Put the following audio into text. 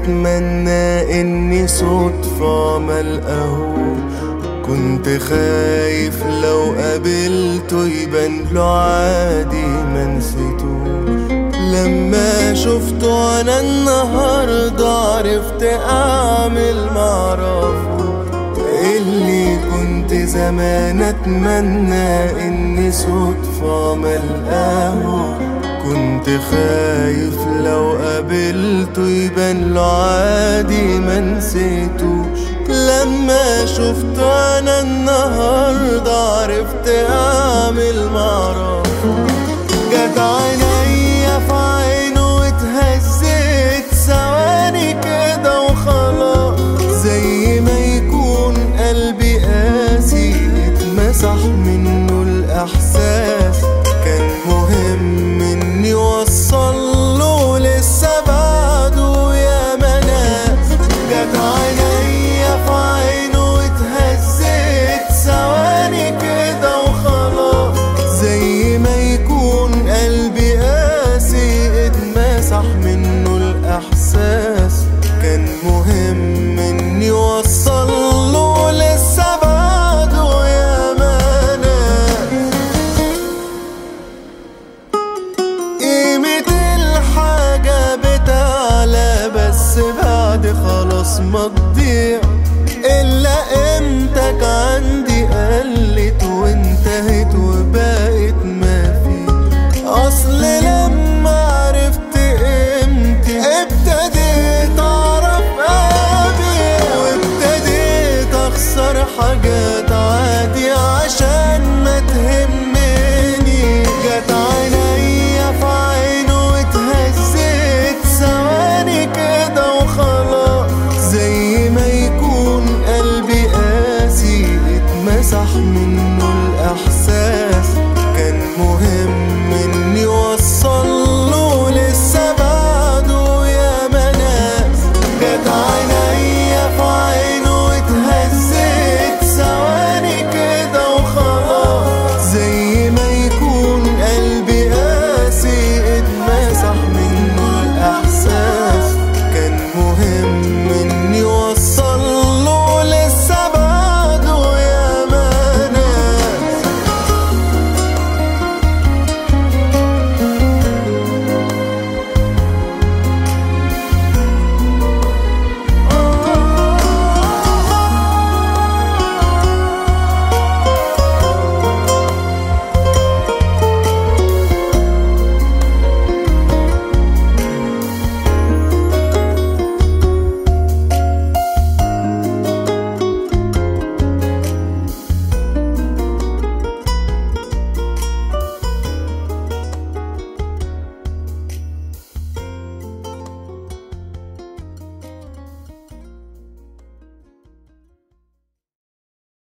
اتمنى اني صدفة ملقاهوش كنت خايف لو قابلته يبان له عادي منسيتوش لما شفته انا النهاردة عرفت اعمل معرفه اللي كنت زمان اتمنى اني صدفة ملقاه كنت خايف لو قابلته يبان له عادي منسيتوش لما شفته انا النهاردة عرفت اعمل معرفه جت عينيا في عينه واتهزت ثواني كده وخلاص زي ما يكون قلبي قاسي اتمسح منه الاحساس كان مهم اني اوصله لسه بعده يا مناس جت عينيا في عينه واتهزت ثواني كده وخلاص زي ما يكون قلبي قاسي اتمسح منه الاحساس كان مهم اني اوصله لسه بعده يا مناس قيمة الحاجة بتعلى بس بعد خلاص ما تضيع إلا قيمتك عندي قلت وانتهت وبقت ما في أصل لما عرفت قيمتي ابتديت أعرف أبي وابتديت أخسر حاجات